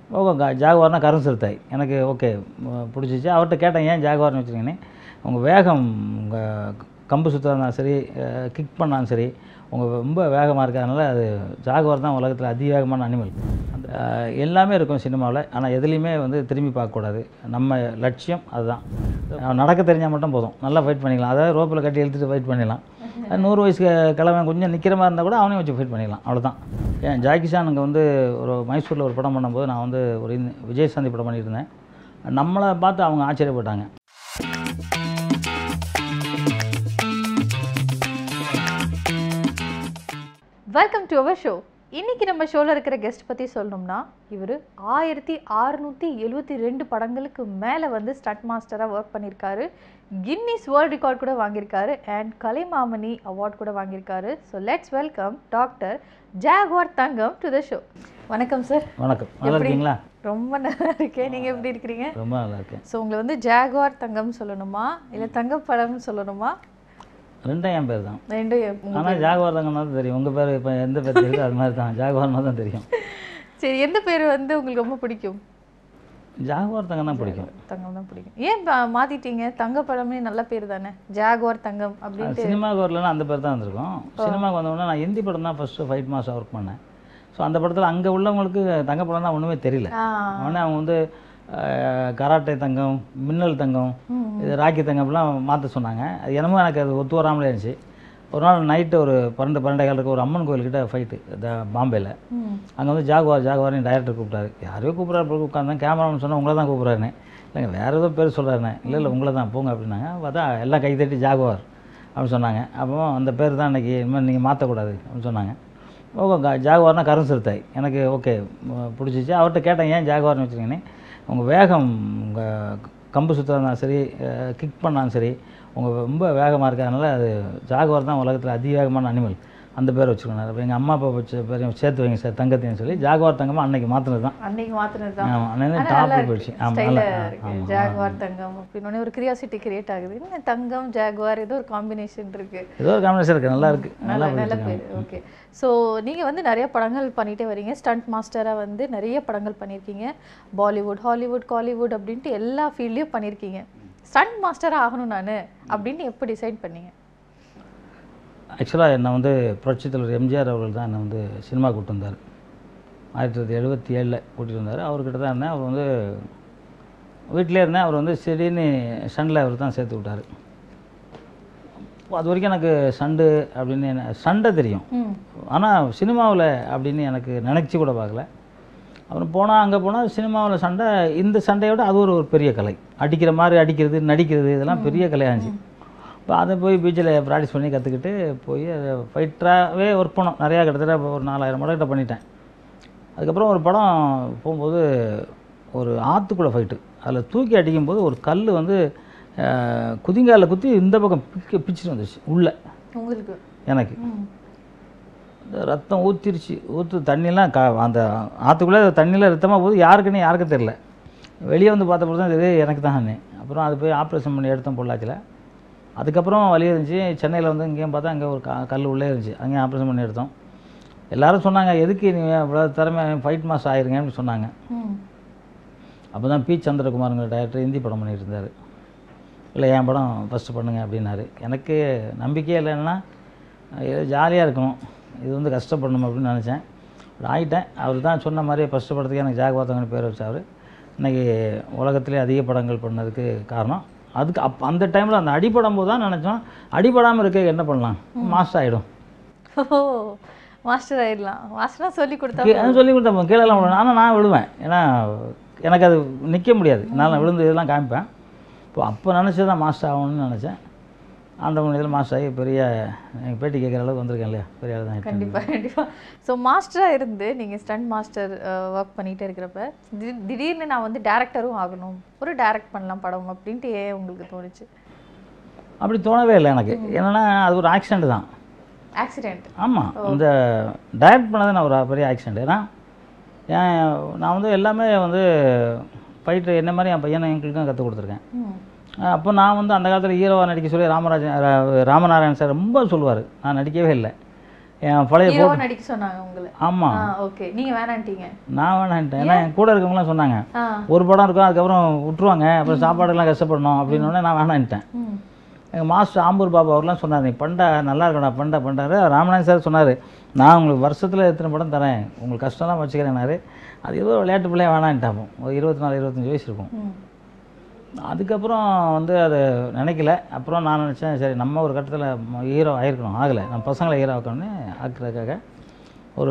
Okay ஜாகுவார்னா கரும் சிறுத்தை எனக்கு ஓகே பிடிச்சிச்சு அவர்கிட்ட கேட்டேன் ஏன் ஜாகுவார்னு வச்சுருங்கன்னு உங்கள் வேகம் உங்கள் கம்பு சுத்தம் இருந்தாலும் சரி கிக் பண்ணாலும் சரி உங்கள் ரொம்ப வேகமாக இருக்கிறதுனால அது ஜாகுவார் தான் உலகத்தில் அதிவேகமான அனிமல் அந்த அஹ், எல்லாமே இருக்கும் சினிமாவில் ஆனால் எதுலேயுமே வந்து திரும்பி பார்க்கக்கூடாது நம்ம லட்சியம் அதுதான் அவன் நடக்க தெரிஞ்சால் மட்டும் போதும் நல்லா ஃபைட் பண்ணிக்கலாம் அதாவது ரோப்பில் கட்டி இழுத்துட்டு ஃபைட் பண்ணிடலாம் அது நூறு வயசு கிழமை கொஞ்சம் நிற்கிற மாதிரி இருந்தால் கூட அவனையும் வச்சு ஃபைட் பண்ணிடலாம் அவ்வளோதான் ஏன் ஜாக்கி சான் அங்கே வந்து ஒரு மைசூரில் ஒரு படம் பண்ணும்போது நான் வந்து ஒரு இந்த- விஜய் சாந்தி படம் பண்ணிட்டு இருந்தேன் நம்மளை பார்த்து அவங்க ஆச்சரியப்பட்டாங்க வெல்கம் டு அவர் ஷோ இன்னைக்கு நம்ம ஷோவில் இருக்கிற கெஸ்ட் பற்றி சொல்லணும்னா இவர் ஆயிரத்தி அறுநூற்றி எழுபத்தி ரெண்டு படங்களுக்கு மேலே வந்து ஸ்டண்ட் மாஸ்டராக ஒர்க் பண்ணியிருக்காரு கின்னிஸ் வேர்ல்ட் ரெக்கார்ட் கூட வாங்கியிருக்காரு அண்ட் கலைமாமணி அவார்ட் கூட வாங்கியிருக்காரு so let's welcome doctor Jaguar Thangam to the show வணக்கம் சார் வணக்கம் நல்லா இருக்கீங்களா ரொம்ப நல்லா இருக்கேன் நீங்கள் எப்படி இருக்கிறீங்க ரொம்ப நல்லா இருக்கேன் ஸோ உங்களை வந்து ஜாகுவார் தங்கம் சொல்லணுமா இல்லை தங்கப்படம்னு சொல்லணுமா ரெண்டும் என் பேர் தான் ரெண்டும் உங்க- ஆனால் ஜாகுவார் தாங்கன்னா தான் தெரியும் உங்கள் பேர் இப்போ எந்த பேர் தெரியுதோ அது மாதிரி தான் ஜாகுவார்னா தான் தெரியும் சரி எந்த பேர் வந்து உங்களுக்கு ரொம்ப பிடிக்கும் ஜாகுவார் தங்கம் தான் பிடிக்கும் தங்கம் தான் பிடிக்கும் ஏன் பா- மாத்திட்டீங்க தங்க பழமே நல்ல பேர் தானே ஜாகுவார் தங்கம் அப்படின்ட்டு சினிமாவுக்கு வரலன்னா அந்த பேர் தான் வந்திருக்கும் சினிமாவுக்கு வந்தோடனே நான் ஹிந்தி படம் தான் ஃபஸ்ட்டு ஃபைட் மாதம் ஒர்க் பண்ணேன் ஸோ அந்த படத்தில் அங்கே உள்ளவங்களுக்கு தங்க படம் தான் ஒன்றுமே தெரியல ஆ, உடனே அவங்க வந்து அஹ், கராட்டே தங்கம் மின்னல் தங்கம் இது ராக்கி தங்கம் அப்படிலாம் மாற்ற சொன்னாங்க அது என்னமோ எனக்கு அது ஒத்து வராமலே இருந்துச்சு ஒரு நாள் நைட்டு ஒரு பன்னெண்டு பன்னெண்டே காலுக்கு ஒரு அம்மன் கோயில்கிட்ட ஃபைட்டு பாம்பேயில் ம். அங்கே வந்து ஜாகுவார் ஜாகுவார்னு டைரக்டர் கூப்பிட்டாரு யாரையோ கூப்பிட்றாரு போய் உட்காந்தேன் கேமராமேன் சொன்னால் உங்களை தான் கூப்பிட்றாருன்னு இல்லைங்க வேறு ஏதோ பேர் சொல்கிறாருண்ணே இல்லை இல்லை உங்களை தான் போங்க அப்படின்னாங்க பார்த்தா எல்லாம் கை தட்டி ஜாகுவார் அப்படின்னு சொன்னாங்க அப்போ அந்த பேர் தான் இன்றைக்கி இனிமேல் நீங்கள் மாற்றக்கூடாது அப்படின்னு சொன்னாங்க ஓகே ஜாகுவார்னா கரும் சிறுத்தை எனக்கு ஓகே பிடிச்சிச்சு அவர்கிட்ட கேட்டேன் ஏன் ஜாகுவார்னு வச்சுருங்கன்னு உங்கள் வேகம் உங்கள் கம்பு சுத்தம் இருந்தாலும் சரி கிக் பண்ணாலும் சரி உங்கள் ரொம்ப வேகமாக இருக்கிறதுனால அது ஜாகுவார் தான் உலகத்தில் அதிவேகமான அனிமல் அந்த பேர் வச்சுருக்கேன் அப்போ எங்கள் அம்மா அப்பா வச்ச பேரையும் சேர்த்து வைங்க சார் தங்கத்தையும் சொல்லி ஜாகுவார் தங்கமாக அன்னைக்கு மாற்றினது தான் அன்னைக்கு மாத்தினது தான் ஆமாம் அன்னைக்கு ஆனா நல்லா டாப் போயிடுச்சு இருக்கு ஆமாம் ஸ்டைல நல்லா இருக்கு ஆமாம் ஜாகுவார் தங்கம் அப்படின்னு ஒரு கிரியாசிட்டி கிரியேட் ஆகுது என்ன தங்கம் ஜாகுவார் ஏதோ ஒரு காம்பினேஷன் இருக்கு ஏதோ ஒரு காம்பினேஷன் இருக்குது நல்லா இருக்குது நல்லா நல்ல நல்ல போயிடுச்சு பேர் ஓகே ஸோ நீங்கள் வந்து நிறைய படங்கள் பண்ணிட்டே வரீங்க ஸ்டண்ட் மாஸ்டராக வந்து நிறைய படங்கள் பண்ணியிருக்கீங்க பாலிவுட் ஹாலிவுட் காலிவுட் அப்படின்ட்டு எல்லா ஃபீல்ட்லேயும் பண்ணியிருக்கீங்க ஸ்டண்ட் மாஸ்டராக ஆகணும் நான் அப்படின்ட்டு எப்போ டிசைட் பண்ணீங்க ஆக்சுவலாக என்னை வந்து புரட்சித் தலைவர் எம்ஜிஆர் அவர்கள் தான் என்னை வந்து சினிமா கூப்பிட்டு வந்தார் ஆயிரத்தி தொள்ளாயிரத்தி எழுபத்தி ஏழில் கூட்டிகிட்டு வந்தார் அவர்கிட்ட தான் இருந்தேன் அவர் வந்து வீட்டிலே இருந்தேன் அவர் வந்து சரின்னு சண்டில் அவர் தான் சேர்த்து விட்டார் அது வரைக்கும் எனக்கு சண்டு அப்படின்னு என்ன சண்டை தெரியும் ம் ஆனால் சினிமாவில் அப்படின்னு எனக்கு நினச்சி கூட பார்க்கல அப்புறம் போனால் அங்கே போனால் சினிமாவில் சண்டை இந்த சண்டையோட அது ஒரு ஒரு பெரிய கலை அடிக்கிற மாதிரி அடிக்கிறது நடிக்கிறது இதெல்லாம் பெரிய கலையாக இருந்துச்சு இப்போ அதை போய் பீச்சில் ப்ராக்டிஸ் பண்ணி கற்றுக்கிட்டு போய் அதை ஃபைட்டராகவே ஒர்க் பண்ணோம் நிறையா கிட்டத்தட்ட ஒரு நாலாயிரம் படம் கிட்ட பண்ணிட்டேன் அதுக்கப்புறம் ஒரு படம் போகும்போது ஒரு ஆற்றுக்குள்ளே ஃபைட்டு அதில் தூக்கி அடிக்கும்போது ஒரு கல் வந்து குதிங்காலில் குத்தி இந்த பக்கம் பிக்க பிச்சுட்டு வந்துருச்சு உள்ளே உங்களுக்கு எனக்கு ம் இந்த ரத்தம் ஊற்றிருச்சு ஊற்று தண்ணிலாம் க அந்த ஆற்றுக்குள்ளே தண்ணியில் ரத்தமாக போகுது யாருக்குன்னு யாருக்கும் தெரில வெளியே வந்து பார்த்தப்போ தான் தெரியுது எனக்கு தான் அப்புறம் அது போய் ஆப்ரேஷன் பண்ணி எடுத்தோம் பொள்ளாச்சியில் அதுக்கப்புறம் வலி இருந்துச்சு சென்னையில் வந்து இங்கேயும் பார்த்தா அங்கே ஒரு க கல் உள்ளே இருந்துச்சு அங்கேயும் ஆப்ரேஷன் பண்ணி எடுத்தோம் எல்லாரும் சொன்னாங்க எதுக்கு நீ இவ்வளோ திறமை ஃபைட் மாஸ் ஆயிருங்கன்னு சொன்னாங்க ம் அப்போ தான் பி சந்திரகுமாருங்கிற டைரக்டர் ஹிந்தி படம் பண்ணிட்டு இருந்தார் இல்லை என் படம் ஃபஸ்ட்டு பண்ணுங்க அப்படின்னாரு எனக்கு நம்பிக்கையே இல்லைன்னா ஏதோ ஜாலியாக இருக்கணும் இது வந்து கஷ்டப்படணும் அப்படின்னு நினச்சேன் அப்படி ஆகிட்டேன் அவர் தான் சொன்ன மாதிரி ஃபஸ்ட்டு படத்துக்கு எனக்கு ஜாகவாத்தங்கன்னு பேர் வச்சார் இன்றைக்கி உலகத்திலே அதிக படங்கள் பண்ணதுக்கு காரணம் அதுக்கு அப் அந்த டைமில் அந்த அடிபடும் போது தான் நினச்சோம் அடிபடாமல் இருக்க என்ன பண்ணலாம் மாஸ்டர் ஆகிடும் ஓ மாஸ்டர் ஆயிடலாம் மாஸ்டராக சொல்லி கொடுத்தா சொல்லி கொடுத்தேன் கீழெல்லாம் விழுவேன் ஆனால் நான் விழுவேன் ஏன்னா எனக்கு அது நிற்க முடியாது என்னால் நான் விழுந்து இதெல்லாம் காமிப்பேன் இப்போ அப்போ நினச்சி தான் மாஸ்டர் ஆகணும்னு நினச்சேன் ஆண்டவன் இதில் மாஸ்டர் ஆகி பெரிய எனக்கு பேட்டி கேட்குற அளவுக்கு வந்திருக்கேன் இல்லையா பெரிய ஆள் தான் ஆயிட்டேன். கண்டிப்பா கண்டிப்பா ஸோ மாஸ்டராக இருந்து நீங்க ஸ்டண்ட் மாஸ்டர் ஒர்க் பண்ணிட்டே இருக்கிறப்ப தி- திடீர்னு நான் வந்து டேரக்டரும் ஆகணும் ஒரு டைரக்ட் பண்ணலாம் படம் அப்படின்ட்டு ஏன் உங்களுக்கு தோணுச்சு அப்படி தோணவே இல்லை எனக்கு என்னென்னா அது ஒரு ஆக்சிடென்ட் தான் ஆக்சிடென்ட் ஆமாம் இந்த டைரக்ட் பண்ணது நான் ஒரு பெரிய ஆக்சிடென்ட் ஏன்னா ஏன் நான் வந்து எல்லாமே வந்து ஃபைட்டு என்ன மாதிரி என் பையனை எங்களுக்கும் கற்றுக் கொடுத்துருக்கேன் ம் அப்போ நான் வந்து அந்த காலத்தில் ஹீரோவாக நடிக்க சொல்லி ராமராஜன் ரா- ராமநாராயணன் சார் ரொம்ப சொல்லுவார் நான் நடிக்கவே இல்லை என் பழைய ஹீரோவா நடிக்க சொன்னாங்க உங்களை ஆமாம் ஓகே நீங்க வேணான்ட்டீங்க நான் வேணான்ட்டேன் ஏன்னா என் கூட இருக்கவங்களாம் சொன்னாங்க ஆ ஒரு படம் இருக்கும் அதுக்கப்புறம் விட்டுருவாங்க அப்புறம் சாப்பாடுலாம் கஷ்டப்படணும் அப்படின்னு உடனே நான் வேணான்ட்டேன் ம் எங்கள் மாஸ்டர் ஆம்பூர் பாபா அவர்லாம் சொன்னார் நீ பண்டா நல்லா இருக்கடா பண்டா பண்டாரு ராமநாதன் சார் சொன்னார் நான் உங்களுக்கு வருஷத்தில் எத்தனை படம் தரேன் உங்களுக்கு கஷ்டம்லாம் வச்சுக்கிறேன்னாரு அது ஏதோ விளையாட்டு பிள்ளைய வேணான்ட்டாப்போம் ஒரு இருபத்தி நாலு இருபத்தஞ்சி வயசு இருக்கும் ம் அதுக்கப்புறம் வந்து அதை நினைக்கல அப்புறம் நான் நினச்சேன் சரி நம்ம ஒரு கட்டத்தில் ஹீரோ ஆயிருக்கணும் ஆகலை நம்ம பசங்களை ஹீரோ ஆக்கணும்னு ஆக்குறதுக்காக ஒரு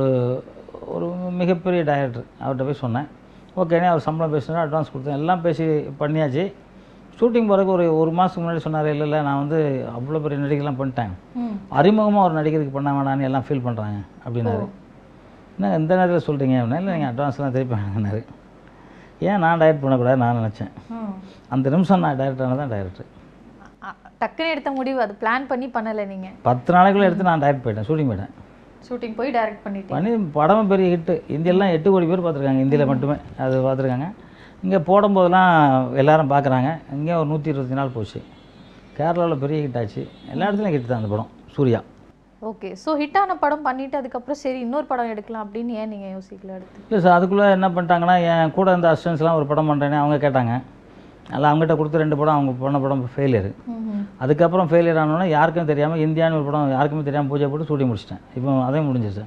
ஒரு மிகப்பெரிய டைரக்டர் அவர்கிட்ட போய் சொன்னேன் ஓகேனே அவர் சம்பளம் பேசினார் அட்வான்ஸ் கொடுத்தேன் எல்லாம் பேசி பண்ணியாச்சு ஷூட்டிங் போகிறதுக்கு ஒரு ஒரு மாதத்துக்கு முன்னாடி சொன்னார் இல்லை இல்லை நான் வந்து அவ்வளோ பெரிய நடிகர்லாம் பண்ணிட்டேன் ம் அறிமுகமாக ஒரு நடிகருக்கு பண்ண வேணான்னு எல்லாம் ஃபீல் பண்ணுறாங்க அப்படின்னாரு என்ன இந்த நேரத்தில் சொல்கிறீங்க அப்படின்னா இல்லை நீங்கள் அட்வான்ஸ்லாம் திருப்பி வாங்கினாரு ஏன் நான் டைரக்ட் பண்ணக்கூடாது நான் நினச்சேன் ம் அந்த நிமிஷம் நான் டைரக்டர் ஆனதான் டைரக்டர் அ- டக்குன்னு எடுத்த முடிவு அது பிளான் பண்ணி பண்ணல நீங்க பத்து நாளைக்குள்ளே எடுத்து நான் டைரக்ட் போயிட்டேன் ஷூட்டிங் போயிட்டேன் ஷூட்டிங் போய் டைரக்ட் பண்ணிட்டீங்க பண்ணி படமும் பெரிய ஹிட்டு இந்தியெல்லாம் எட்டு கோடி பேர் பார்த்துருக்காங்க இந்தியில் மட்டுமே அது பார்த்துருக்காங்க இங்கே போடும்போதெல்லாம் எல்லாரும் பார்க்குறாங்க இங்கே ஒரு நூற்றி இருபத்தி நாள் போச்சு கேரளாவில் பெரிய ஹிட் ஆச்சு எல்லா இடத்துலையும் ஹிட் தான் அந்த படம் சூர்யா ஓகே ஸோ ஹிட்டான படம் பண்ணிட்டு அதுக்கப்புறம் சரி இன்னொரு படம் எடுக்கலாம் அப்படின்னு ஏன் நீங்க யோசிக்கல அடுத்து இல்லை சார் அதுக்குள்ளே என்ன பண்ணிட்டாங்கன்னா என் கூட இருந்த அசிஸ்டன்ஸ்லாம் ஒரு படம் பண்ணுறேன்னு அவங்க கேட்டாங்க அதில் அவங்ககிட்ட கொடுத்த ரெண்டு படம் அவங்க பண்ண படம் ஃபெயிலியர் ம் அதுக்கப்புறம் ஃபெயிலியர் ஆனோடனே யாருக்கும் தெரியாமல் இந்தியான்னு ஒரு படம் யாருக்குமே தெரியாமல் பூஜை போட்டு ஷூட்டிங் முடிச்சிட்டேன் இப்போ அதையும் முடிஞ்சிச்சு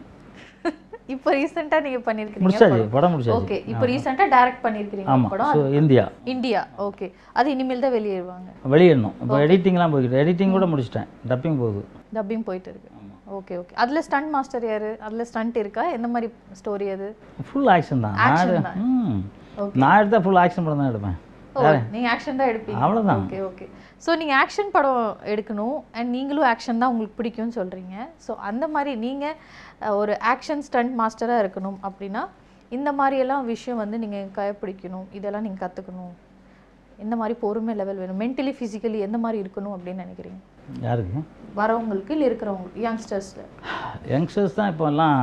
இப்போ ரீசெண்டா நீங்க பண்ணிருக்கீங்க முடிச்சாச்சு படம் முடிச்சாச்சு ஓகே இப்போ ரீசெண்டா டைரக்ட் பண்ணிருக்கீங்க ஆமாம் படம் ஸோ இந்தியா இந்தியா ஓகே அது இனிமேல் தான் வெளியேறுவாங்க வெளியிடணும் இப்போ எடிட்டிங்லாம் போய்கிட்டு எடிட்டிங் கூட முடிச்சிட்டேன் டப்பிங் போகுது டப்பிங் போயிட்டு இருக்கு ஓகே ஓகே அதுல ஸ்டண்ட் மாஸ்டர் யாரு அதுல ஸ்டண்ட் இருக்கா எந்த மாதிரி ஸ்டோரி அது ஃபுல் ஆக்ஷன் தான் நான் Action எடு- ம் நான் எடுத்தால் ஃபுல் ஆக்ஷன் படம் தான் எடுப்பேன் ஓ நீங்க ஆக்ஷன் தான் எடுப்பீங்க அவ்வளவுதான். ஓகே ஓகே ஸோ நீங்க ஆக்ஷன் படம் எடுக்கணும் அண்ட் நீங்களும் ஆக்ஷன் தான் உங்களுக்கு பிடிக்கும்னு சொல்றீங்க ஸோ அந்த மாதிரி நீங்க அஹ், ஒரு ஆக்ஷன் ஸ்டண்ட் மாஸ்டரா இருக்கணும் அப்படின்னா இந்த மாதிரி எல்லாம் விஷயம் வந்து நீங்க கடைப்பிடிக்கணும் இதெல்லாம் நீங்க கத்துக்கணும் எந்த மாதிரி பொறுமை லெவல் வேணும் மென்டலி ஃபிசிக்கலி எந்த மாதிரி இருக்கணும் அப்படின்னு நினைக்கிறீங்க யாருக்கு வரவங்களுக்கு இல்லை இருக்கிறவங்களுக்கு யங்ஸ்டர்ஸ்ல யங்ஸ்டர்ஸ் தான் இப்போ எல்லாம்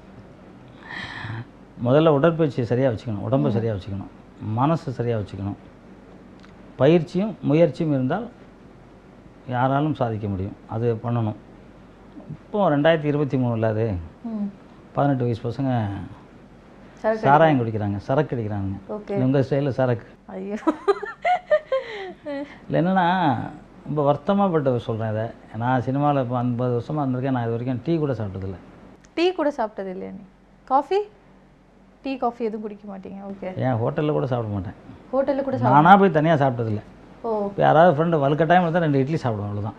முதல்ல உடற்பயிற்சியை சரியாக வச்சுக்கணும் உடம்பை சரியாக வச்சுக்கணும் மனசை சரியாக வச்சுக்கணும் பயிற்சியும் முயற்சியும் இருந்தால் யாராலும் சாதிக்க முடியும் அது பண்ணணும் இப்போ ரெண்டாயிரத்தி இருபத்தி மூணில் அது ம் பதினெட்டு வயசு பசங்க சரக்கு சாராயம் குடிக்கிறாங்க சரக்கு அடிக்கிறாங்க ஓகே உங்கள் ஸ்டைலில் சரக்கு ஐயோ இல்லை என்னென்னா ரொம்ப வருத்தமாகப்பட்டு சொல்கிறேன் இதை நான் சினிமாவில் இப்போ ஐம்பது வருஷமாக இருந்திருக்கேன் நான் இது வரைக்கும் டீ கூட சாப்பிட்டதில்ல டீ கூட சாப்பிட்டது இல்லையா நீ காஃபி டீ காஃபி எதுவும் குடிக்க மாட்டீங்க ஓகே ஏன் ஹோட்டலில் கூட சாப்பிட மாட்டேன் ஹோட்டலில் கூட நானாக போய் தனியாக சாப்பிட்டதில்ல ஓ இப்போ யாராவது ஃப்ரெண்டு வலுக்கட்டாயம் இருந்தால் ரெண்டு இட்லி சாப்பிடுவோம் அவ்வளோதான்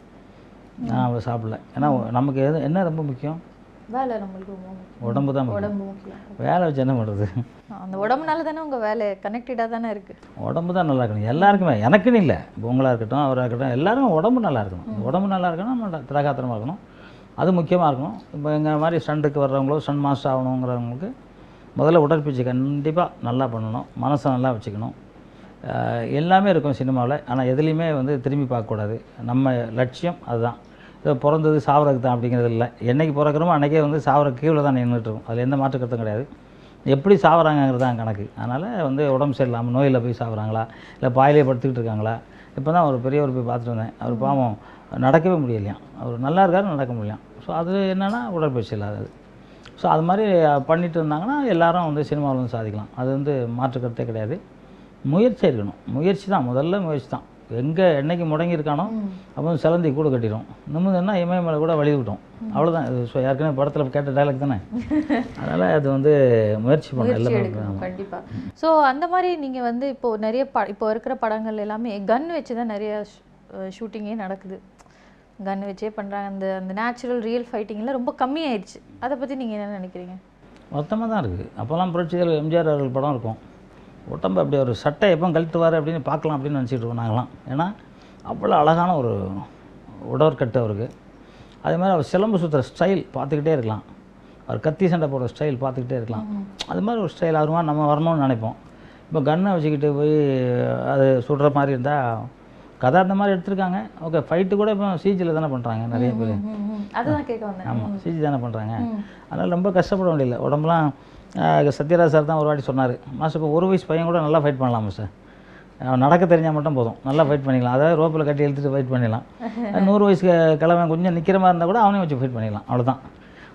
நான் அவ்வளோ சாப்பிடல ஏன்னா நமக்கு எது என்ன ரொம்ப முக்கியம் வேலை நம்மளுக்கு ரொம்ப முக்கியம் உடம்பு தான் முக்கியம் உடம்பு முக்கியம் வேலை வச்சு என்ன பண்ணுறது அந்த உடம்புனால தானே உங்க வேலை கனெக்டடாக தானே இருக்கு உடம்பு தான் நல்லா இருக்கணும் எல்லாருக்குமே எனக்குன்னு இல்லை இப்போ உங்களாக இருக்கட்டும் அவராக இருக்கட்டும் எல்லாருமே உடம்பு நல்லா இருக்கணும் உடம்பு நல்லா இருக்கணும் நம்ம திரகாத்திரமாக இருக்கணும் அது முக்கியமாக இருக்கணும் இப்போ எங்கள் மாதிரி ஸ்டண்ட்டுக்கு வர்றவங்களோ ஸ்டண்ட் மாஸ்டர் ஆகணுங்கிறவங்களுக்கு முதல்ல உடற்பயிற்சி கண்டிப்பாக நல்லா பண்ணணும் மனசை நல்லா வச்சுக்கணும் ஆஹ் எல்லாமே இருக்கும் சினிமாவில் ஆனால் எதுலேயுமே வந்து திரும்பி பார்க்கக்கூடாது நம்ம லட்சியம் அதுதான் இதோ பிறந்தது சாவறதுக்கு தான் அப்படிங்கிறது இல்லை என்னைக்கு பிறக்கிறோமோ அன்றைக்கே வந்து சாவர கீழே தான் நின்றுட்டு இருக்கும் அதில் எந்த மாற்று கருத்தும் கிடையாது எப்படி சாவறாங்கிறது தான் கணக்கு அதனால் வந்து உடம்பு சரியில்லாமல் நோயில் போய் சாவறாங்களா இல்லை பாயிலே படுத்துக்கிட்டு இருக்காங்களா இப்போ தான் ஒரு பெரியவர் போய் பார்த்துட்டு வந்தேன் அவர் பாவம் நடக்கவே முடியலையாம் அவர் நல்லா இருக்காரு நடக்க முடியலையாம் ஸோ அது என்னென்னா உடற்பயிற்சி இல்லாதது ஸோ அது மாதிரி அஹ், பண்ணிட்டு இருந்தாங்கன்னா எல்லாரும் வந்து சினிமாவில் வந்து சாதிக்கலாம் அது வந்து மாற்று கருத்தே கிடையாது முயற்சி இருக்கணும் முயற்சி தான் முதல்ல முயற்சி தான் எங்கே என்னைக்கு முடங்கி இருக்கானோ அப்போ சிலந்தி கூடு கட்டிடும் நிமிந்தன்னா இமய மேலே கூட வழி விட்டோம் அவ்வளோதான் இது ஸோ ஏற்கனவே படத்தில் கேட்ட டைலாக் தானே அதனால் அது வந்து முயற்சி பண்ணணும் முயற்சி எல்லாமே எடுக்கணும் கண்டிப்பா ஸோ அந்த மாதிரி நீங்க வந்து இப்போ நிறைய ப இப்போ இருக்கிற படங்கள் எல்லாமே கன் வச்சு தான் நிறைய ஷூட்டிங்கே நடக்குது கன் வச்சே பண்றாங்க அந்த அந்த நேச்சுரல் ரியல் ஃபைட்டிங்லாம் ரொம்ப கம்மியாயிடுச்சு அதை பத்தி நீங்க என்ன நினைக்கிறீங்க மொத்தமாக தான் இருக்குது அப்போல்லாம் புரட்சிகள் எம்ஜிஆர் அவர்கள் படம் இருக்கும் உடம்பு அப்படி ஒரு சட்டை எப்போ கழட்டுவார் அப்படின்னு பார்க்கலாம் அப்படின்னு நினச்சிட்டு இருக்கோம் நாங்களாம் ஏன்னா அவ்வளோ அழகான ஒரு உடற்கட்டு அவருக்கு அதே மாதிரி அவர் சிலம்பு சுற்றுற ஸ்டைல் பார்த்துக்கிட்டே இருக்கலாம் அவர் கத்தி சண்டை போடுற ஸ்டைல் பார்த்துக்கிட்டே இருக்கலாம் அது மாதிரி ஒரு ஸ்டைல் அது மாதிரி நம்ம வரணும்னு நினைப்போம் இப்போ கன்னை வச்சுக்கிட்டு போய் அது சுடுற மாதிரி இருந்தால் கதை அந்த மாதிரி எடுத்திருக்காங்க ஓகே ஃபைட்டு கூட இப்போ சிஜியில் தானே பண்ணுறாங்க நிறைய பேர் ம், ம். அதுதான் கேட்க வந்தேன் ஆமாம் சிஜி தானே பண்ணுறாங்க அதனால் ரொம்ப கஷ்டப்பட வேண்டியதில்லை உடம்புலாம் ஆஹ், சத்யராஜ் சார் தான் ஒரு வாட்டி சொன்னார் மாஸ்டர் இப்போ ஒரு வயசு பையன் கூட நல்லா ஃபைட் பண்ணலாம் சார் அவன் நடக்க தெரிஞ்சால் மட்டும் போதும் நல்லா ஃபைட் பண்ணிக்கலாம் அதாவது ரோப்பில் கட்டி இழுத்துட்டு ஃபைட் பண்ணிடலாம் நூறு வயசு க- கிழவன் கொஞ்சம் நிற்கிற மாதிரி இருந்தால் கூட அவனையும் வச்சு ஃபைட் பண்ணிடலாம் அவ்வளோதான்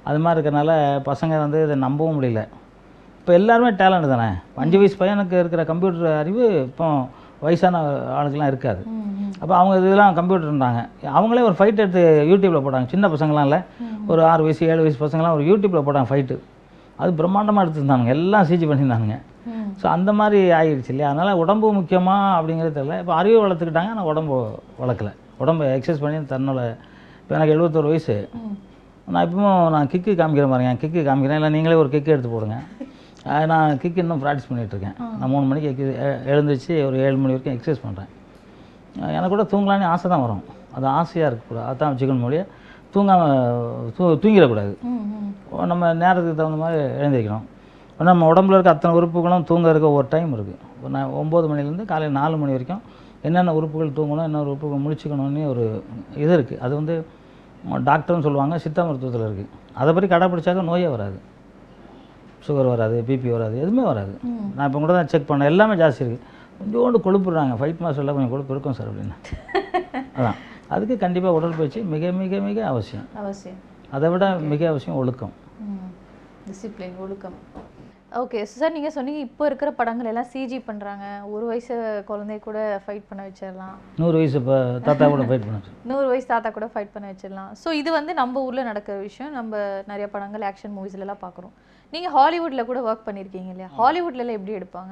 அது மாதிரி இருக்கறனால பசங்க வந்து இதை நம்பவும் முடியல இப்போ எல்லாருமே டேலண்ட் தானே அஞ்சு வயசு பையனுக்கு இருக்கிற கம்ப்யூட்டர் அறிவு இப்போ வயசான ஆளுக்கெல்லாம் இருக்காது ம், ம். அப்போ அவங்க இதெல்லாம் கம்ப்யூட்டர்ன்றாங்க அவங்களே ஒரு ஃபைட் எடுத்து யூடியூப்பில் போட்டாங்க சின்ன பசங்களாம் இல்லை ஒரு ஆறு வயசு ஏழு வயசு பசங்களாம் ஒரு யூடியூப்பில் போட்டாங்க ஃபைட்டு அது பிரம்மாண்டமாக எடுத்துருந்தானுங்க எல்லாம் சிஜி பண்ணியிருந்தானுங்க ம். ஸோ அந்த மாதிரி ஆகிடுச்சு இல்லையா அதனால் உடம்பு முக்கியமா அப்படிங்கிறது தெரியல இப்போ அறிவு வளர்த்துக்கிட்டாங்க ஆனால் உடம்பு வளர்க்கல உடம்பை எக்ஸசைஸ் பண்ணி தன்னோட இப்போ எனக்கு எழுபத்தோரு வயசு ம். நான் இப்பவும் நான் கிக்கு காமிக்கிறேன் பாருங்க கிக்கு காமிக்கிறேன் இல்லை நீங்களே ஒரு கிக்கு எடுத்து போடுங்க அஹ் நான் கிக்கு இன்னும் ப்ராக்டிஸ் பண்ணிகிட்ருக்கேன் நான் மூணு மணிக்கு எக்கு- எ- எழுந்திருச்சு ஒரு ஏழு மணி வரைக்கும் எக்ஸசைஸ் பண்ணுறேன் எனக்கு கூட தூங்கலான்னு ஆசை தான் வரும் அது ஆசையாக இருக்கக்கூடாது அதான் வச்சுக்கணும் மொழியே தூங்காமல் தூ தூங்கிடக்கூடாது ம், ம். நம்ம நேரத்துக்கு தகுந்த மாதிரி எழுந்திரிக்கணும் இப்ப நம்ம உடம்புல இருக்க அத்தனை உறுப்புகளும் தூங்க இருக்க ஒரு டைம் இருக்குது இப்போ நான் ஒம்பது மணிலேருந்து காலையில் நாலு மணி வரைக்கும் என்னென்ன உறுப்புகள் தூங்கணும் என்ன உறுப்புகள் முழிச்சுக்கணும்னு ஒரு இது இருக்குது அது வந்து டாக்டர்னு சொல்லுவாங்க சித்த மருத்துவத்தில் இருக்குது அதை பற்றி கடைப்பிடிச்சாக்க நோயே வராது சுகர் வராது பிபி வராது எதுவுமே வராது ம். நான் இப்போ கூட தான் செக் பண்ணேன் எல்லாமே ஜாஸ்தி இருக்குது கொஞ்சோண்டு கொழுப்புறாங்க ஃபைட் மாஸ்டரில் கொஞ்சம் கொழுப்பு இருக்கும் சார் அப்படின்னு அதான் அதுக்கு கண்டிப்பாக உடற்பயிற்சி மிக மிக மிக அவசியம் அவசியம் அதை விட மிக அவசியம் ஒழுக்கம் டிசிப்ளின் ஒழுக்கம் ஓகே சார் நீங்கள் சொன்னீங்க இப்போ இருக்கிற படங்கள் எல்லாம் சிஜி பண்ணுறாங்க ஒரு வயசு குழந்தைய கூட ஃபைட் பண்ண வச்சிடலாம் நூறு வயசு இப்போ தாத்தா கூட ஃபைட் பண்ண நூறு வயசு தாத்தா கூட ஃபைட் பண்ண வச்சிடலாம் ஸோ இது வந்து நம்ம ஊரில் நடக்கிற விஷயம் நம்ம நிறைய படங்கள் ஆக்ஷன் மூவிஸ்லாம் பார்க்குறோம் நீங்கள் ஹாலிவுட்டில் கூட ஒர்க் பண்ணியிருக்கீங்க இல்லையா ஹாலிவுட்லலாம் எப்படி எடுப்பாங்க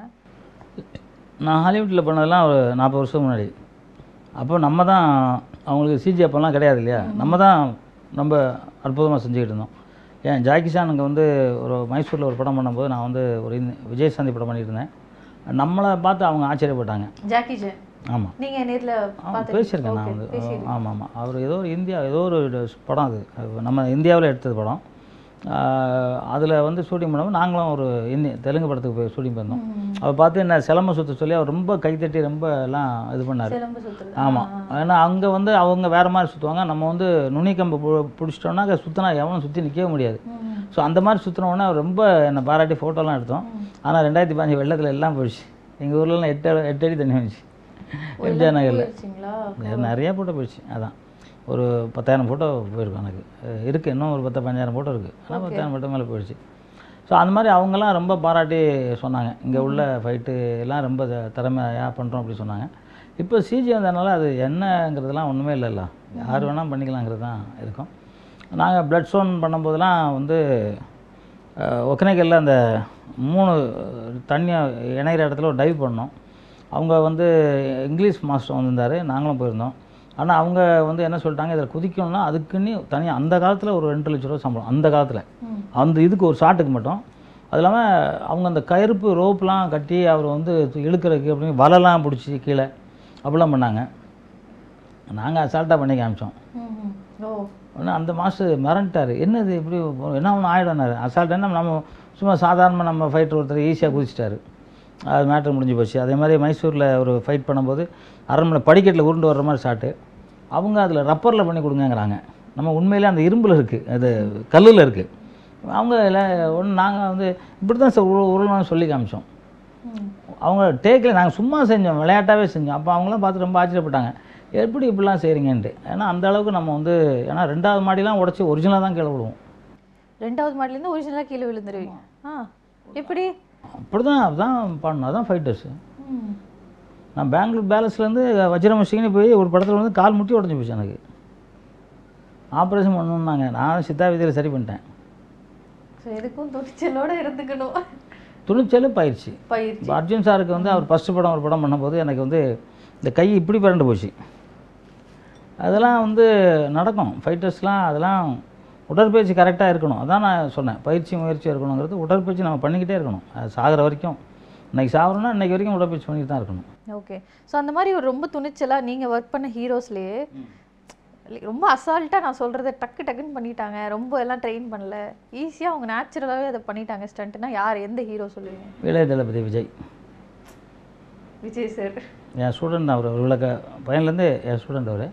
நான் ஹாலிவுட்டில் பண்ணதெல்லாம் ஒரு நாற்பது வருஷம் முன்னாடி அப்போ நம்ம தான் அவங்களுக்கு சிஜி அப்போல்லாம் கிடையாது இல்லையா நம்ம தான் ரொம்ப அற்புதமாக செஞ்சுக்கிட்டு இருந்தோம் ஏன் ஜாக்கி சான் அங்கே வந்து ஒரு மைசூரில் ஒரு படம் பண்ணும்போது நான் வந்து ஒரு இந்த விஜயசாந்தி படம் பண்ணிட்டு இருந்தேன் நம்மளை பார்த்து அவங்க ஆச்சரியப்பட்டாங்க ஜாக்கி ஜென் ஆமாம் நீங்கள் நேரில் பார்த்து பேசியிருக்கேன் நான் வந்து ஆமாம் ஆமாம் அவர் ஏதோ ஒரு இந்தியா ஏதோ ஒரு படம் அது அது நம்ம இந்தியாவில் எடுத்தது படம் அதில் வந்து ஷூட்டிங் பண்ணும்போது நாங்களும் ஒரு இந்தி தெலுங்கு படத்துக்கு போய் ஷூட்டிங் பண்ணோம் அவர் பார்த்து என்ன சிலம்ப சுற்ற சொல்லி அவர் ரொம்ப கைத்தட்டி ரொம்ப எல்லாம் இது பண்ணார் சிலம்பு சுற்றுறது ஆமாம் ஏன்னா அங்கே வந்து அவங்க வேறு மாதிரி சுற்றுவாங்க நம்ம வந்து நுனிக்கம்பு பு- பிடிச்சிட்டோன்னா அங்கே சுற்றினா எவனும் சுற்றி நிற்கவே முடியாது ஸோ அந்த மாதிரி சுற்றினோடனே அவர் ரொம்ப என்னை பாராட்டி ஃபோட்டோலாம் எடுத்தோம் ஆனால் ரெண்டாயிரத்தி பதினஞ்சு வெள்ளத்தில் எல்லாம் போயிடுச்சு எங்கள் ஊர்லலாம் எட்டு அடி- எட்டு அடி தண்ணி வந்துச்சு எம்ஜிஆர் நகரில் போயிருச்சிங்களா நிறைய ஃபோட்டோ போயிடுச்சு அதான் ஒரு பத்தாயிரம் ஃபோட்டோ போயிருக்கும் எனக்கு அஹ் இருக்கு இன்னும் ஒரு பத்து பதினஞ்சாயிரம் ஃபோட்டோ இருக்குது ஆனால் பத்தாயிரம் ஃபோட்டோ மேலே போயிடுச்சு ஸோ அந்த மாதிரி அவங்கெல்லாம் ரொம்ப பாராட்டி சொன்னாங்க இங்கே உள்ள ஃபைட்டு எல்லாம் ரொம்ப த- திறமையாக பண்ணுறோம் அப்படி சொன்னாங்க இப்போ சிஜி வந்ததுனால அது என்னங்கிறதுலாம் ஒன்றுமே இல்லைல்ல யார் வேணால் பண்ணிக்கலாங்கிறது தான் இருக்கும் நாங்கள் பிளட் ஸ்டோன் பண்ணும்போதெல்லாம் வந்து அஹ், ஒகேனக்கல்ல அந்த மூணு தண்ணி இணையிற இடத்துல ஒரு டைவ் பண்ணோம் அவங்க வந்து இங்கிலீஷ் மாஸ்டர் வந்திருந்தார் நாங்களும் போயிருந்தோம் ஆனால் அவங்க வந்து என்ன சொல்லிட்டாங்க இதில் குதிக்கணும்னா அதுக்குன்னு தனியாக அந்த காலத்தில் ஒரு ரெண்டு லட்ச ரூபா சம்பளம் அந்த காலத்தில் ம். அந்த இதுக்கு ஒரு ஷாட்டுக்கு மட்டும் அது இல்லாமல் அவங்க அந்த கருப்பு ரோப்லாம் கட்டி அவர் வந்து இழுக்கிறதுக்கு அப்படின்னு வலைலாம் பிடிச்சி கீழே அப்படிலாம் பண்ணாங்க நாங்கள் அசால்ட்டாக பண்ணி காமிச்சோம் ம், ம். ஓ உடனே அந்த மாஸ்டர் மிரண்டார் என்னது இப்படி என்ன ஒன்று ஆகிடும்னாரு அசால்ட் என்ன நம்ம சும்மா சாதாரணமாக நம்ம ஃபைட்டர் ஒருத்தர் ஈஸியாக குதிச்சிட்டாரு அது மேட்ரு முடிஞ்சு போச்சு அதே மாதிரி மைசூரில் ஒரு ஃபைட் பண்ணும்போது அரண்மனை படிக்கட்டில் உருண்டு வர்ற மாதிரி ஷாட்டு அவங்க அதில் ரப்பரில் பண்ணி கொடுங்கங்கிறாங்க நம்ம உண்மையிலே அந்த இரும்பில் இருக்குது அது கல்லில் இருக்குது அவங்க ஒன்று நாங்கள் வந்து இப்படி தான் சார் உரு உருளணும்னு சொல்லி காமிச்சோம் ம். அவங்க டேக்கில் நாங்கள் சும்மா செஞ்சோம் விளையாட்டாகவே செஞ்சோம் அப்போ அவங்களாம் பார்த்து ரொம்ப ஆச்சரியப்பட்டாங்க எப்படி இப்படிலாம் செய்கிறீங்கன்ட்டு ஏன்னா அந்த அளவுக்கு நம்ம வந்து ஏன்னா ரெண்டாவது மாடிலாம் உடச்சி ஒரிஜினலாக தான் கீழே விடுவோம் ரெண்டாவது மாடிலேருந்து ஒரிஜினலாக கீழே விழுந்துருவீங்க ஆ எப்படி அப்படி தான் அதுதான் பண்ணணும் அதான் ஃபைட்டர்ஸு ம். நான் பெங்களூர் பேலஸ்லேருந்து வஜ்ரமசிங்கன்னு போய் ஒரு படத்தில் வந்து கால் முட்டி உடஞ்சி போச்சு எனக்கு ஆப்ரேஷன் பண்ணணுன்னாங்க நான் சித்தா விதியில் சரி பண்ணிட்டேன் ஸோ எதுக்கும் துணிச்சலோட இருந்துக்கணும் துணிச்சல் பயிற்சி பயிற்சி இப்போ அர்ஜுன் சாருக்கு வந்து அவர் ஃபஸ்ட்டு படம் ஒரு படம் பண்ணும்போது எனக்கு வந்து இந்த கை இப்படி பிறண்டு போச்சு அதெல்லாம் வந்து நடக்கும் ஃபைட்டர்ஸ்லாம் அதெல்லாம் உடற்பயிற்சி கரெக்டாக இருக்கணும் அதான் நான் சொன்னேன் பயிற்சி முயற்சி இருக்கணுங்கிறது உடற்பயிற்சி நம்ம பண்ணிக்கிட்டே இருக்கணும் அது சாகிற வரைக்கும் இன்னைக்கு சாகுறோம்னா இன்னைக்கு வரைக்கும் உடற்பயிற்சி பண்ணிட்டு தான் இருக்கணும் ஓகே ஸோ அந்த மாதிரி ஒரு ரொம்ப துணிச்சலாக நீங்கள் ஒர்க் பண்ண ஹீரோஸ்லேயே ரொம்ப அசால்ட்டாக நான் சொல்கிறத டக்கு டக்குன்னு பண்ணிட்டாங்க ரொம்ப எல்லாம் ட்ரெயின் பண்ணல ஈஸியாக அவங்க நேச்சுரலாகவே அதை பண்ணிட்டாங்க ஸ்டண்ட்னா யார் எந்த ஹீரோ சொல்லுவீங்க இளைய தளபதி விஜய் விஜய் சார் என் ஸ்டூடெண்ட் அவர் ஒரு விளக்க பையன்லேருந்து என் ஸ்டூடெண்ட் அவர்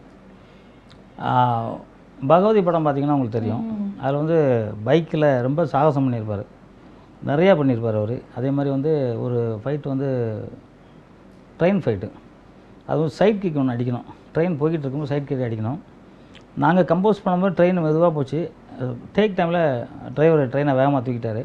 பகவதி படம் பார்த்தீங்கன்னா உங்களுக்கு தெரியும் அதில் வந்து பைக்கில் ரொம்ப சாகசம் பண்ணியிருப்பார் நிறையா பண்ணியிருப்பார் அவர் அதே மாதிரி வந்து ஒரு ஃபைட் வந்து ட்ரெயின் ஃபைட்டு அதுவும் சைட் கிக் ஒன்று அடிக்கணும் ட்ரெயின் போய்கிட்டு இருக்கும்போது சைட் கிக் அடிக்கணும் நாங்கள் கம்போஸ் பண்ணும்போது ட்ரெயின் மெதுவாக போச்சு டேக் டைமில் டிரைவர் ட்ரெயினை வேகமாக தூக்கிட்டாரு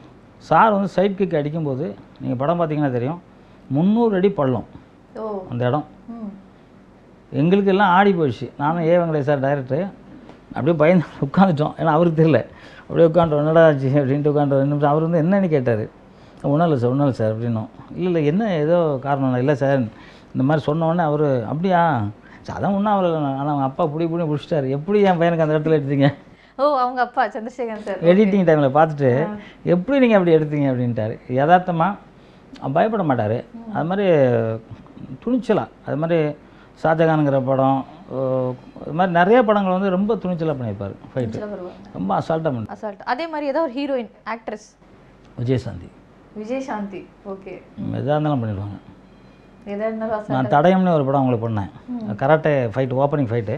சார் வந்து சைட் கிக் அடிக்கும்போது நீங்கள் படம் பார்த்தீங்கன்னா தெரியும் முந்நூறு அடி பள்ளம் ஓ அந்த இடம் ம் எங்களுக்கு எல்லாம் ஆடி போயிடுச்சு நானும் ஏ வெங்கடேஷ் சார் டைரக்டர் அப்படியே பயந்து உட்காந்துட்டோம் ஏன்னா அவருக்கு தெரியல அப்படியே உட்காந்துட்டோம் என்னடா ஆச்சு அப்படின்ட்டு உட்காந்து ரெண்டு நிமிஷம் அவர் வந்து என்னன்னு கேட்டார் ஒன்றும் இல்லை சார் ஒன்றும் இல்லை சார் அப்படின்னும் இல்லை இல்லை என்ன ஏதோ காரணம் இல்லை சார் இந்த மாதிரி சொன்ன உடனே அவர் அப்படியா சரி, அதான் ஒன்றும் அவரை ஆனால் அவங்க அப்பா பிடி பிடி பிடிச்சிட்டாரு எப்படி என் பையனுக்கு அந்த இடத்துல எடுத்தீங்க ஓ அவங்க அப்பா சந்திரசேகரன் சார் எடிட்டிங் டைமில் பார்த்துட்டு எப்படி நீங்கள் அப்படி எடுத்தீங்க அப்படின்ட்டாரு யதார்த்தமாக பயப்பட மாட்டார் அது மாதிரி துணிச்சலாக அது மாதிரி ஷாஜகானுங்கிற படம் ஓ, இது மாதிரி நிறைய படங்கள் வந்து ரொம்ப துணிச்சலாக பண்ணியிருப்பார் ஃபைட்டு இதுல வருவாங்க ரொம்ப அசால்ட்டாக பண்ணி அசால்ட் அதே மாதிரி ஏதாவது ஒரு heroine actress Vijayashanti Vijay Shanti okay எதாக இருந்தாலும் பண்ணிடுவாங்க எதா இருந்தாலும் அசால்ட் நான் தடயம்னு ஒரு படம் அவங்களுக்கு பண்ணேன் கராட்டே ஃபைட்டு ஓப்பனிங் ஃபைட்டு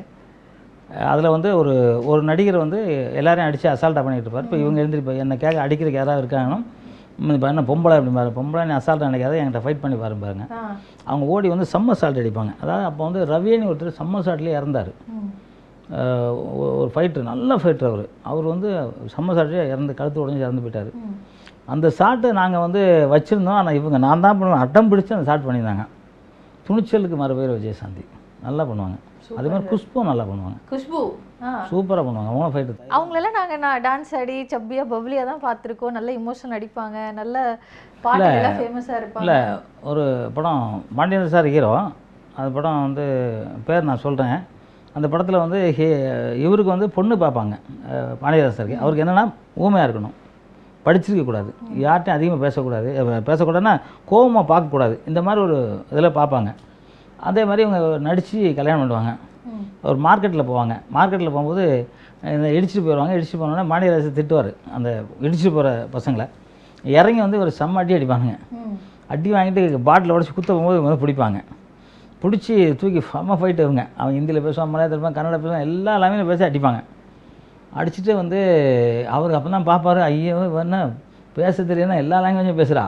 அதில் வந்து ஒரு ஒரு நடிகர் வந்து எல்லாரையும் அடித்து அசால்ட்டாக பண்ணிட்டு இருப்பார் இப்போ இவங்க எழுந்திருப்பா என்னை கேட்க அடிக்கிறதுக்கு யாராவது இருக்காங்கன்னா இப்போ என்ன பொம்பளை அப்படி பாரு பொம்பளை நீ அசால்ட்டாக நினைக்காத என்கிட்ட ஃபைட் பண்ணி பாருங்க பாருங்க ஆ அவங்க ஓடி வந்து செம்ம சால்ட் அடிப்பாங்க அதாவது அப்போ வந்து ரவின்னு ஒருத்தர் செம்ம சால்ட்லேயே இறந்தார் ம் அஹ் ஒ- ஒரு ஃபைட்டர் நல்ல ஃபைட்டர் அவர் அவர் வந்து செம்ம சால்ட்லேயே இறந்து கழுத்து உடஞ்சி இறந்து போயிட்டார் ம் அந்த ஷாட்டை நாங்கள் வந்து வச்சுருந்தோம் ஆனால் இவங்க நான் தான் பண்ணுவேன் அட்டம் பிடிச்சு அந்த ஷாட் பண்ணியிருந்தாங்க துணிச்சலுக்கு மறு பேர் விஜயசாந்தி நல்லா பண்ணுவாங்க அதே மாதிரி குஷ்பும் நல்லா பண்ணுவாங்க குஷ்பு ஆ சூப்பராக பண்ணுவாங்க அவங்களும் ஃபைட்டு அவங்களெல்லாம் நாங்கள் நான் டான்ஸ் ஆடி சப்பியா பப்ளியா தான் பார்த்துருக்கோம் நல்ல இமோஷன் அடிப்பாங்க நல்ல பாட்டுலாம் ஃபேமஸாக இருப்பாங்க இல்லை ஒரு படம் பாண்டியன் சார் ஹீரோ அந்த படம் வந்து பேர் நான் சொல்கிறேன் அந்த படத்தில் வந்து ஹே இவருக்கு வந்து பொண்ணு பார்ப்பாங்க அஹ் பாண்டியராஜ் சாருக்கு அவருக்கு என்னென்னா ஊமையாக இருக்கணும் படிச்சிருக்க கூடாது யார்ட்டையும் அதிகமாக பேசக்கூடாது அஹ் பேசக்கூடாதுன்னா கோவமாக பார்க்கக்கூடாது இந்த மாதிரி ஒரு இதில் பார்ப்பாங்க அதே மாதிரி இவங்க நடித்து கல்யாணம் பண்ணுவாங்க ம் ஒரு மார்க்கெட்டில் போவாங்க மார்க்கெட்டில் போகும்போது இந்த இடிச்சிட்டு போயிடுவாங்க இடிச்சிட்டு போனோடனே மாநில திட்டுவார் அந்த இடிச்சிட்டு போகிற பசங்களை இறங்கி வந்து ஒரு செம்ம அடி அடிப்பானுங்க ம் அடி வாங்கிட்டு பாட்டில் உடச்சி குத்த போகும்போது இவங்க வந்து பிடிப்பாங்க பிடிச்சி தூக்கி செம்ம ஃபைட் இவங்க அவன் ஹிந்தியில் பேசுவான் மலையாளத்தில் பேசுவான் கன்னட பேசுவான் எல்லா லாங்குவேஜில் பேசி அடிப்பாங்க அடிச்சுட்டு வந்து அவருக்கு அப்போ தான் பார்ப்பாரு ஐயோ இவன் என்ன பேச தெரியும்னா எல்லா லாங்குவேஜும் பேசுகிறா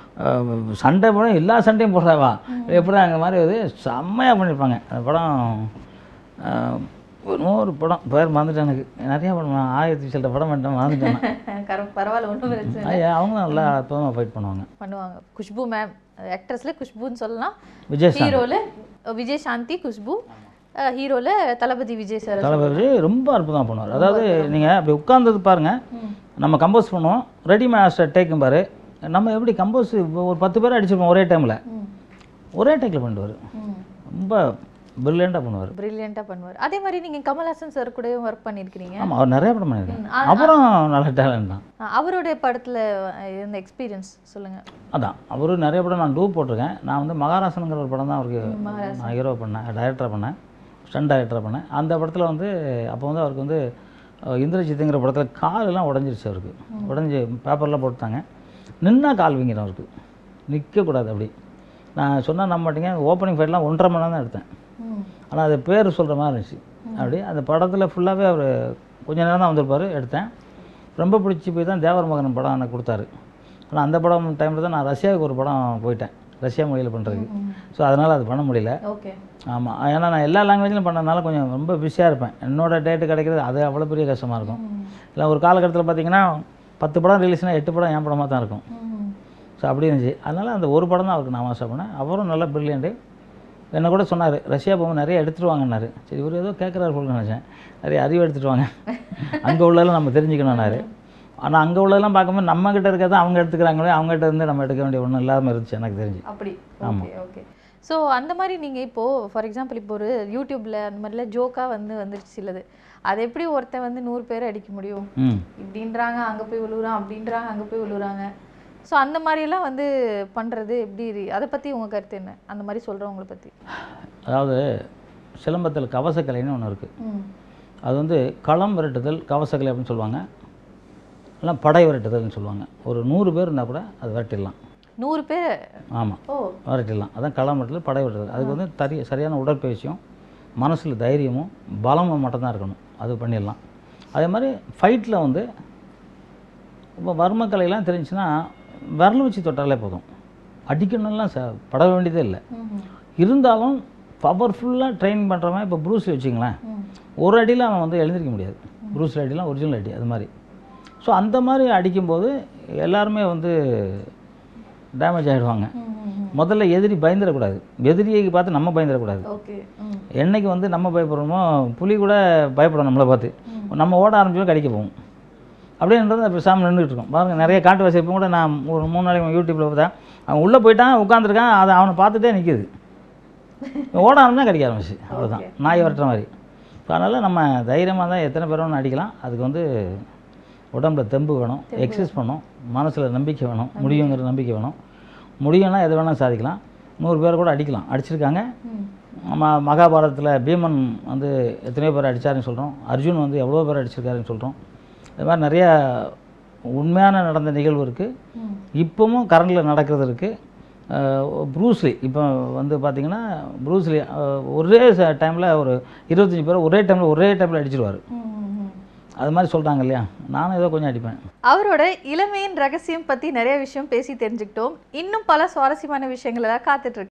சண்டை படம் எல்லா சண்டையும் போடுறாவா எப்படி அங்கே மாதிரி வந்து செம்மையாக பண்ணியிருப்பாங்க அந்த படம் அஹ், ஒரு நூறு படம் பேர் மறந்துட்டேன் எனக்கு நிறையா படம் நான் ஆயிரத்தி சில படம் பண்ணிட்டேன் மறந்துட்டேன் நான். கர பரவாயில்ல ஒன்றும் பிரச்சனை இல்லை. ஐயா அவங்களும் நல்லா அற்புதமாக ஃபைட் பண்ணுவாங்க பண்ணுவாங்க குஷ்பு மேம் ஆக்ட்ரஸ்ல குஷ்புன்னு சொல்லலாம் விஜய் சார் ஹீரோல விஜய் சாந்தி குஷ்பு ஹீரோல தளபதி விஜய் சார் தளபதி ரொம்ப அற்புதமாக பண்ணுவார் அதாவது நீங்கள் அப்படி உட்கார்ந்தது பாருங்கள் நம்ம கம்போஸ் பண்ணுவோம் ரெடி மாஸ்டர் டேக்கும் பாரு நம்ம எப்படி கம்போஸ் ஒரு பத்து பேர் அடிச்சிருப்போம் ஒரே டைமில் ம் ஒரே டேக்கில் பண்ணுவார் ம் ரொம்ப பிரில்லியண்ட்டாக பண்ணுவார் பிரில்லியண்ட்டாக பண்ணுவார் அதே மாதிரி நீங்க கமல்ஹாசன் சார் கூடயும் ஒர்க் பண்ணியிருக்கிறீங்க ஆமாம் அவர் நிறைய படம் பண்ணியிருக்காங்க ம், அப்புறம் நல்ல டேலண்ட் தான் அஹ் அவருடைய படத்துல அஹ், இருந்த எக்ஸ்பீரியன்ஸ் சொல்லுங்க அதான் அவரு நிறைய படம் நான் டூ போட்டிருக்கேன் நான் வந்து மகாராசனுங்கிற ஒரு படம் தான் அவருக்கு நான் ஹீரோ பண்ணேன் டைரக்டராக பண்ணேன் ஸ்டன் டைரக்டராக பண்ணேன் அந்த படத்தில் வந்து அப்போ வந்து அவருக்கு வந்து அஹ், இந்திரஜித்துங்கிற படத்தில் காலெல்லாம் உடஞ்சிருச்சு அவருக்கு உடஞ்சி பேப்பர்லாம் போட்டுட்டாங்க நின்னா கால் வீங்கிடும் அவருக்கு நிற்கக்கூடாது அப்படி நான் சொன்னால் நம்ப மாட்டீங்க ஓப்பனிங் ஃபைட்லாம் ஒன்றரை மணி நேரம் தான் எடுத்தேன் ம் ஆனால் அது பேர் சொல்கிற மாதிரி இருந்துச்சு அப்படி அந்த படத்தில் ஃபுல்லாகவே அவர் கொஞ்ச நேரம் தான் வந்திருப்பார் எடுத்தேன் ரொம்ப பிடிச்சி போய் தான் தேவர் மகன் படம் எனக்கு கொடுத்தாரு ஆனால் அந்த படம் டைமில் தான் நான் ரஷ்யாவுக்கு ஒரு படம் போயிட்டேன் ரஷ்யா மொழியில் பண்ணுறதுக்கு ஸோ அதனால் அது பண்ண முடியல ஓகே ஆமாம் ஏன்னா நான் எல்லா லாங்குவேஜிலும் பண்ணதுனால கொஞ்சம் ரொம்ப பிஸியாக இருப்பேன் என்னோட டேட்டு கிடைக்கிறது அது அவ்வளோ பெரிய கஷ்டமாக இருக்கும் இல்லை ஒரு காலகட்டத்தில் பார்த்தீங்கன்னா பத்து படம் ரிலீஸ்னால் எட்டு படம் என் படமாக தான் இருக்கும் ம் ஸோ அப்படி இருந்துச்சு அதனால் அந்த ஒரு படம் தான் அவருக்கு நான் ஆசை பண்ணேன் அவரும் நல்ல பிரில்லியண்ட்டு என்ன கூட சொன்னார் ரஷ்யா போகும்போது நிறைய எடுத்துகிட்டு வாங்கன்னாரு சரி இவர் ஏதோ கேட்குறாரு போல நினச்சேன் நிறைய அறிவு எடுத்துகிட்டு வாங்க அங்கே உள்ளதெல்லாம் நம்ம தெரிஞ்சுக்கணும்னாரு ஆனால் அங்கே உள்ளதெல்லாம் பார்க்கும்போது நம்மக்கிட்ட இருக்கிறத அவங்க எடுத்துக்கிறாங்களே அவங்ககிட்ட இருந்து நம்ம எடுக்க வேண்டிய ஒன்றும் இல்லாமல் இருந்துச்சு எனக்கு தெரிஞ்சு அப்படி ஓகே ஓகே ஸோ அந்த மாதிரி நீங்க இப்போ ஃபார் எக்ஸாம்பிள் இப்போ ஒரு யூடியூப்ல அந்த மாதிரிலாம் ஜோக்கா வந்து வந்துருச்சு சிலது அதை எப்படி ஒருத்தன் வந்து நூறு பேர் அடிக்க முடியும் ம் இப்படின்றாங்க அங்க போய் விழுவுறான் அப்படின்றாங்க அங்க போய் விழுவுறாங்க ஸோ அந்த மாதிரியெல்லாம் வந்து பண்றது எப்படி அதை பத்தி உங்க கருத்து என்ன அந்த மாதிரி சொல்றவங்கள பத்தி அதாவது சிலம்பத்தில் கவசக்கலைன்னு ஒன்று இருக்குது ம் அது வந்து களம் விரட்டுதல் கவசக்கலை அப்படின்னு சொல்லுவாங்க எல்லாம் படை விரட்டுதல்னு சொல்லுவாங்க ஒரு நூறு பேர் இருந்தால் கூட அது விரட்டிடலாம் நூறு பேர் ஆமாம் ஓ விரட்டிடலாம் அதான் களம் விரட்டுதல் படை விரட்டுதல் அதுக்கு வந்து தரி சரியான உடற்பயிற்சியும் மனசில் தைரியமும் பலமும் மட்டும்தான் இருக்கணும் அது பண்ணிடலாம் அதே மாதிரி ஃபைட்டில் வந்து இப்போ வர்மக்கலையெல்லாம் தெரிஞ்சுன்னா விரல் வச்சு தொட்டாலே போதும் அடிக்கணும்லாம் ச பட வேண்டியதே இல்லை ம் இருந்தாலும் பவர்ஃபுல்லாக ட்ரெயின் பண்ணுறவன் இப்போ ப்ரூஸ்லி வச்சுங்களேன் ம் ஒரு அடியில் அவன் வந்து எழுந்திருக்க முடியாது ம் ப்ரூஸ் அடிலாம் ஒரிஜினல் அடி அது மாதிரி ஸோ அந்த மாதிரி அடிக்கும்போது எல்லாருமே வந்து டேமேஜ் ஆகிடுவாங்க முதல்ல எதிரி பயந்துடக்கூடாது எதிரியை பார்த்து நம்ம பயந்துடக்கூடாது ஓகே என்னைக்கு வந்து நம்ம பயப்படுறோமோ புலி கூட பயப்படும் நம்மளை பார்த்து நம்ம ஓட ஆரம்பிச்சோம் கடிக்க போவோம் அப்படின்றது பேசாமல் நின்றுட்டு இருக்கோம் பாருங்கள் நிறைய காட்டு வாசி இப்போ கூட நான் ஒரு மூணு நாளைக்கு யூடியூப்பில் பார்த்தேன் அவன் உள்ளே போயிட்டான் உட்காந்துருக்கான் அதை அவனை பார்த்துட்டே நிற்கிது ஓட ஆரம்பிச்சா கடிக்க ஆரம்பிச்சு அவ்வளோதான் நாய் வரட்டுற மாதிரி அதனால் நம்ம தைரியமாக தான் எத்தனை பேர் வேணும் அடிக்கலாம் அதுக்கு வந்து உடம்புல தெம்பு வேணும் எக்ஸசைஸ் பண்ணணும் மனசில் நம்பிக்கை வேணும் முடியுங்கிற நம்பிக்கை வேணும் முடியும்னா எது வேணால் சாதிக்கலாம் நூறு பேர் கூட அடிக்கலாம் அடிச்சிருக்காங்க நம்ம மகாபாரதத்தில் பீமன் வந்து எத்தனையோ பேர் அடித்தாருன்னு சொல்கிறோம் அர்ஜுன் வந்து எவ்வளோ பேர் அடிச்சிருக்காருன்னு சொல்கிறோம் இது மாதிரி நிறையா உண்மையான நடந்த நிகழ்வு இருக்குது இப்போவும் கரண்டில் நடக்கிறது இருக்குது ப்ரூஸ்லி இப்போ வந்து பார்த்தீங்கன்னா ப்ரூஸ்லி அஹ், ஒரே டைமில் ஒரு இருபத்தஞ்சி பேர் ஒரே டைமில் ஒரே டைமில் அடிச்சிருவார் அது மாதிரி சொல்கிறாங்க இல்லையா நானும் ஏதோ கொஞ்சம் அடிப்பேன் அவரோட இளமையின் ரகசியம் பத்தி நிறைய விஷயம் பேசி தெரிஞ்சுக்கிட்டோம் இன்னும் பல சுவாரஸ்யமான விஷயங்கள் எல்லாம் காத்துட்டு இருக்கு